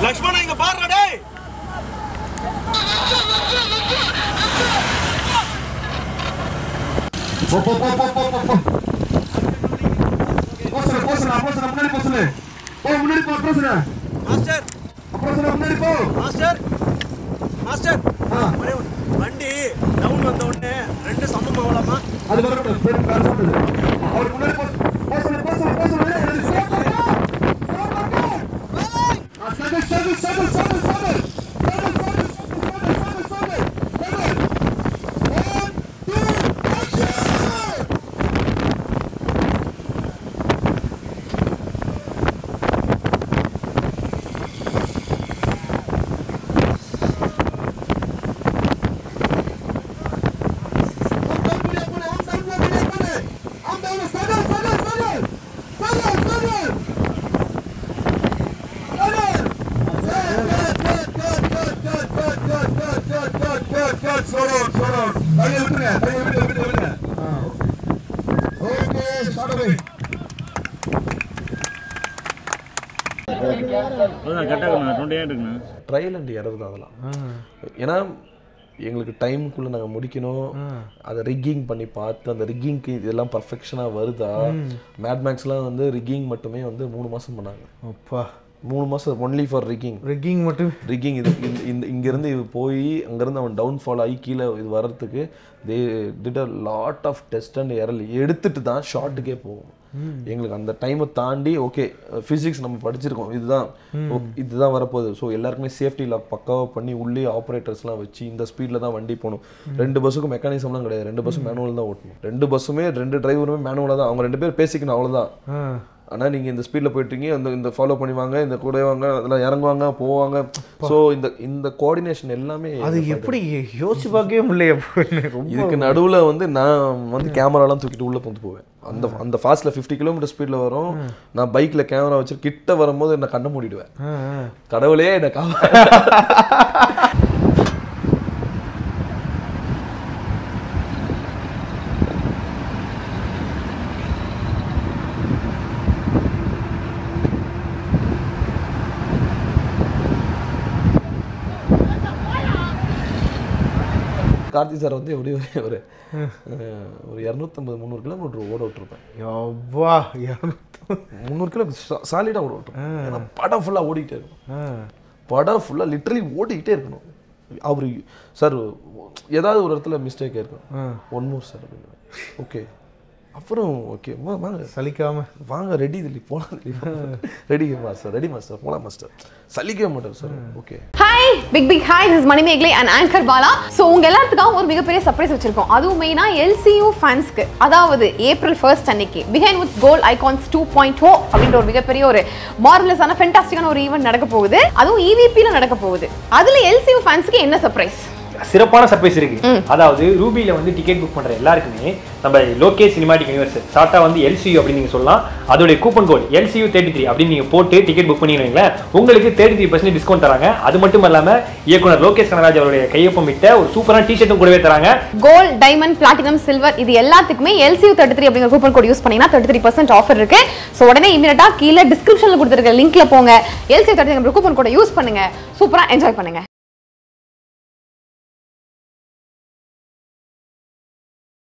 லக்ஷ்மணா இங்க பாருடா டேய் போ போ போ போ போ போ போ போசல போசல போசல முன்னாடி போசல போ முன்னாடி போ போசல மாஸ்டர் போசல முன்னாடி போ மாஸ்டர் மாஸ்டர் ஆ. ஒரே ஒண்ணு. வண்டி டவுன் வந்த உடனே ரெண்டு சமம் போகலாமா அது வரட்டும் பேர் பேர் சொல்லுது அவர் முன்னாடி போ போசல போசல போசல struggle struggle struggle struggle struggle அதான் கரெக்டாக இருக்கணும் டுவெண்ட்டி எயிட் இருக்குண்ணா ட்ரையல் அண்ட் எரர் தான் அதெல்லாம் ஏன்னா எங்களுக்கு டைமுக்குள்ளே நாங்கள் முடிக்கணும் அதை ரிக்கிங் பண்ணி பார்த்து அந்த ரிக்கிங்க்கு இதெல்லாம் பர்ஃபெக்ஷனாக வருதா மேட் மேக்ஸ்லாம் வந்து ரிக்கிங் மட்டுமே வந்து மூணு மாதம் பண்ணாங்க அப்பா மூணு மாதம் ஒன்லி ஃபார் ரிக்கிங் ரிக்கிங் மட்டும் ரிக்கிங் இது இந்த- இந்த இங்கேருந்து இது போய் அங்கேருந்து அவன் டவுன் ஃபால் ஆகி கீழே இது வர்றதுக்கு they did a lot of test and error எடுத்துட்டு தான் ஷார்ட்டுக்கே போகும் எங்களுக்கு அந்த டைமை தாண்டி ஓகே ஃபிசிக்ஸ் நம்ம படிச்சிருக்கோம் இதுதான் ஓ- இதுதான் வரப்போகுது ஸோ எல்லாருக்குமே சேஃப்டி லாக் பக்காவாக பண்ணி உள்ளே ஆப்ரேட்டர்ஸ்லாம் வச்சு இந்த ஸ்பீடில் தான் வண்டி போகணும் ரெண்டு பஸ்ஸுக்கும் மெக்கானிசம்லாம் கிடையாது ரெண்டு பஸ்ஸும் மேனுவல் தான் ஓட்டணும் ரெண்டு பஸ்ஸுமே ரெண்டு டிரைவருமே மேனுவலாக தான் அவங்க ரெண்டு பேர் பேசிக்கணும் அவ்வளோதான் ஆ ஆனால் நீங்கள் இந்த ஸ்பீடில் போயிட்டீங்க அந்த இந்த ஃபாலோ பண்ணுவாங்க இந்த கூட வாங்க அதெல்லாம் இறங்குவாங்க போவாங்க ஸோ இந்த இந்த கோஆர்டினேஷன் எல்லாமே அது எப்படி யோசிச்சு பார்க்கவே முடியல ரொம்ப இதுக்கு நடுவில் வந்து நான் வந்து கேமராலாம் தூக்கிட்டு உள்ளே வந்து போவேன் அந்த அந்த ஃபாஸ்ட்டில் ஃபிஃப்டி கிலோமீட்டர் ஸ்பீடில் வரும் நான் பைக்கில் கேமரா வச்சு கிட்ட வரும்போது என்ன கண்ணை மூடிடுவேன் ஆ, ஆ. கடவுளே என்ன காவ கார்த்தி சார் வந்து எப்படி ஒரு ஒரு அஹ், ஒரு இரநூத்தம்பது முந்நூறு கிலோமீட்டர் ஓட விட்டுருப்பேன் யவ்வா இரநூத்தி- முந்நூறு கிலோ சாலிடாக ஓட விட்டுருப்பேன் ஏன்னா படம் ஃபுல்லாக ஓடிக்கிட்டே இருக்கும் ஆ. படம் ஃபுல்லாக லிட்டரலி ஓடிக்கிட்டே இருக்கணும் அவர் சார் ஏதாவது ஒரு இடத்துல மிஸ்டேக் இருக்கும் ஒன் மோர் சார் அப்படின்னு ஓகே அப்புறம் ஓகே வாங்க சலிக்காம வாங்க ரெடி தில்லி போகலாம் ரெடி மாஸ்டர் ரெடி மாஸ்டர் போகலாம் மாஸ்டர் சலிக்கவே மாட்டார் sir okay hi big big hi this Manimegalai and anchor Bala so உங்க எல்லாத்துக்கும் ஒரு மிகப்பெரிய சர்ப்ரைஸ் வச்சிருக்கோம் அதுவும் மெயினா எல்சியூ ஃபேன்ஸ்க்கு அதாவது ஏப்ரல் ஃபர்ஸ்ட் அன்னைக்கு behind with goal icons two point O அப்படின்ற ஒரு மிகப்பெரிய ஒரு மார்வலஸான ஃபென்டாஸ்டிக்கான ஒரு ஈவெண்ட் நடக்க போகுது அதுவும் இவிபியில் நடக்க போகுது அதுல எல்சியூ ஃபேன்ஸ்க்கு என்ன சர்ப்ரைஸ் சிறப்பான சர்ப்ரைஸ் இருக்கு அதாவது ரூபியில வந்து டிக்கெட் புக் பண்ற எல்லாருக்குமே நம்ம லோகேஷ் சினிமாட்டிக் யூனிவர்ஸ் ஷார்ட்டா வந்து எல்சியூ அப்படின்னு நீங்க சொல்லலாம் அதோட coupon code LCU thirty three அப்படின்னு நீங்க போட்டு டிக்கெட் புக் பண்ணீங்களா உங்களுக்கு தேர்ட்டி த்ரீ பர்சன்ட் டிஸ்கவுண்ட் தராங்க அது மட்டும் இல்லாம இயக்குனர் லோகேஷ் கனராஜ் அவருடைய கையொப்பம் விட்ட ஒரு சூப்பரான டிஷர்ட்டும் கூடவே தராங்க கோல்ட் டைமண்ட் பிளாட்டினம் சில்வர் இது எல்லாத்துக்குமே எல்சியூ தேர்ட்டி த்ரீ அப்படிங்கிற கூப்பன் கோட் யூஸ் பண்ணீங்கன்னா தேர்ட்டி த்ரீ பர்சன்ட் ஆஃபர் இருக்கு ஸோ உடனே இமீடியட்டா கீழே டிஸ்கிரிப்ஷனில் கொடுத்துருக்க லிங்க்ல போங்க எல்சியூ தேர்ட்டி கூப்பன் கோட யூஸ் பண்ணுங்க சூப்பரா என்ஜாய் பண்ணுங்க